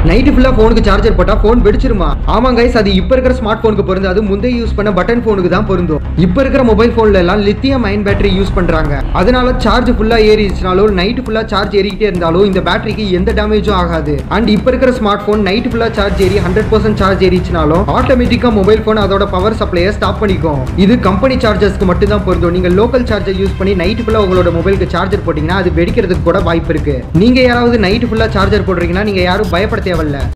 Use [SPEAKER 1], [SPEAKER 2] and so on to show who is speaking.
[SPEAKER 1] night ஃபுல்லா போனுக்கு charger போட்டா போன் வெடிச்சிருமா ஆமா கைஸ் அது இப்ப இருக்கிற ஸ்மார்ட் போனுக்கு பொருந்தாது முந்தைய யூஸ் பண்ண பட்டன் போனுக்கு தான் பொருந்தும் இப்ப இருக்கிற மொபைல் போன்ல எல்லாம் லித்தியம் அயன் பேட்டரி யூஸ் பண்றாங்க அதனால சார்ஜ் ஃபுல்லா ஏறிச்சுனாலும் நைட்டு ஃபுல்லா சார்ஜ் ஏறிக்கிட்டே இருந்தாலும் இந்த பேட்டரிக்கு எந்த டேமேஜும் ஆகாது அண்ட் இப்ப இருக்கிற ஸ்மார்ட் போன் நைட் ஃபுல்லா சார்ஜ் ஏறி ஹண்ட்ரட் பர்சன்ட் சார்ஜ் ஏறிச்சுனாலும் ஆட்டோமேட்டிக்கா மொபைல் போன் அதோட பவர் சப்ளையை ஸ்டாப் பண்ணிக்கும் இது கம்பெனி சார்ஜர்ஸ்க்கு மட்டும் தான் பொருந்தும் நீங்க லோக்கல் சார்ஜர் யூஸ் பண்ணி நைட் ஃபுல்லா உங்களோட மொபைலுக்கு சார்ஜர் போட்டீங்கன்னா அது வெடிக்கிறதுக்கு கூட வாய்ப்பு இருக்கு நீங்க யாராவது நைட் ஃபுல்லா சார்ஜர் போடுறீங்கன்னா நீங்க யாரும் பயப்பட தேவையில்ல